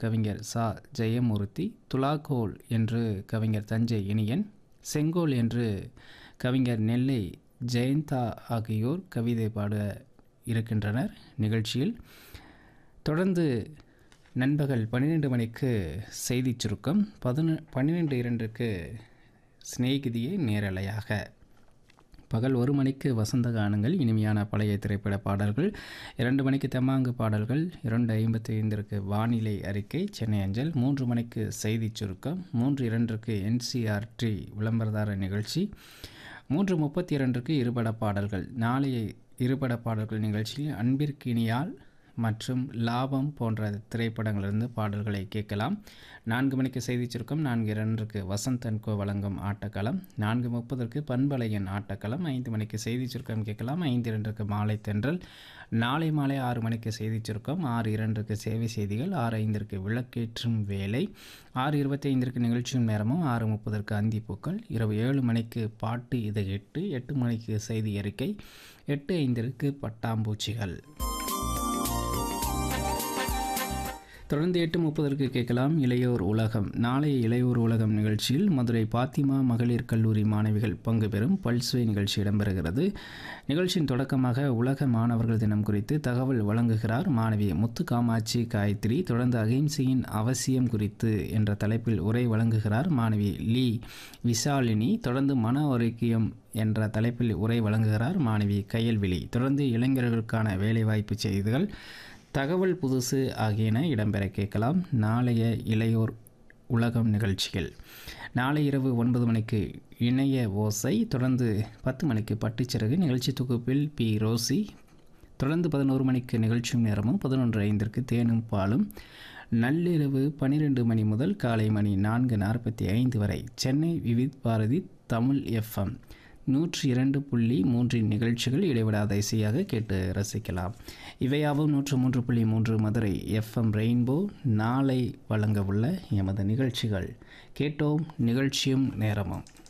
கவிஞர் சா ஜெயமூர்த்தி துலாக்கோல் என்று கவிஞர் தஞ்சை இனியன் செங்கோல் என்று கவிஞர் நெல்லை ஜெயந்தா ஆகியோர் கவிதை பாட இருக்கின்றனர் நிகழ்ச்சியில் தொடர்ந்து நண்பகல் பன்னிரெண்டு மணிக்கு செய்திச் சுருக்கம் பதினொ பன்னிரெண்டு இரண்டுக்கு சிநேகிதியை நேரலையாக பகல் ஒரு மணிக்கு வசந்த கானங்கள் இனிமையான பழைய திரைப்பட பாடல்கள் இரண்டு மணிக்கு தெம்மாங்கு பாடல்கள் இரண்டு ஐம்பத்தி ஐந்திற்கு வானிலை அறிக்கை சென்னை அஞ்சல் மூன்று மணிக்கு செய்திச் சுருக்கம் மூன்று இரண்டுக்கு என்சிஆர்டி விளம்பரதார நிகழ்ச்சி மூன்று முப்பத்தி இரண்டுக்கு இருபட பாடல்கள் நாளைய இருபட பாடல்கள் நிகழ்ச்சியில் அன்பிற்கினியால் மற்றும் லாபம் போன்ற திரைப்படங்களிலிருந்து பாடல்களை கேட்கலாம் நான்கு மணிக்கு செய்திச் சுருக்கம் நான்கு இரண்டுக்கு வசந்த் அன்கோ வழங்கும் ஆட்டக்களம் நான்கு முப்பதற்கு பண்பலையன் ஆட்டக்களம் ஐந்து மணிக்கு செய்திச் சுருக்கம் கேட்கலாம் ஐந்து இரண்டுக்கு மாலை தென்றல் நாளை மாலை ஆறு மணிக்கு செய்திச் சுருக்கம் ஆறு இரண்டுக்கு சேவை செய்திகள் ஆறு ஐந்திற்கு விளக்கேற்றும் வேலை ஆறு இருபத்தி ஐந்திற்கு நிகழ்ச்சியும் நேரமும் ஆறு முப்பதற்கு அந்திப்பூக்கள் இரவு ஏழு மணிக்கு பாட்டு இது எட்டு எட்டு மணிக்கு செய்தி அறிக்கை எட்டு ஐந்திற்கு பட்டாம்பூச்சிகள் தொடர்ந்து எட்டு முப்பதற்கு கேட்கலாம் இளையோர் உலகம் நாளைய இளையோர் உலகம் நிகழ்ச்சியில் மதுரை பாத்திமா மகளிர் கல்லூரி மாணவிகள் பங்கு பெறும் பல்சுவை நிகழ்ச்சி இடம்பெறுகிறது நிகழ்ச்சியின் தொடக்கமாக உலக மாணவர்கள் தினம் குறித்து தகவல் வழங்குகிறார் மாணவி முத்து காமாட்சி காயத்ரி தொடர்ந்து அகிம்சையின் அவசியம் குறித்து என்ற தலைப்பில் உரை வழங்குகிறார் மாணவி லீ விசாலினி தொடர்ந்து மன ஆரோக்கியம் என்ற தலைப்பில் உரை வழங்குகிறார் மாணவி கையல்விழி தொடர்ந்து இளைஞர்களுக்கான வேலைவாய்ப்பு செய்திகள் தகவல் புதுசு ஆகியன இடம்பெற கேட்கலாம் நாளைய இளையோர் உலகம் நிகழ்ச்சிகள் நாளை இரவு ஒன்பது மணிக்கு இணைய ஓசை தொடர்ந்து பத்து மணிக்கு பட்டுச்சிறகு நிகழ்ச்சி தொகுப்பில் பி ரோசி தொடர்ந்து பதினோரு மணிக்கு நிகழ்ச்சியும் நேரமும் பதினொன்று ஐந்திற்கு தேனும் பாலும் நள்ளிரவு பன்னிரெண்டு மணி முதல் காலை மணி நான்கு நாற்பத்தி ஐந்து வரை சென்னை விவித் பாரதி தமிழ் எஃப்எம் நூற்றி இரண்டு புள்ளி மூன்றின் நிகழ்ச்சிகள் இடைவிடாத இசையாக கேட்டு ரசிக்கலாம் இவையாவும் நூற்று மூன்று புள்ளி மூன்று மதுரை எஃப்எம் ரெயின்போ நாளை வழங்க உள்ள எமது நிகழ்ச்சிகள் கேட்டோம் நிகழ்ச்சியும் நேரமும்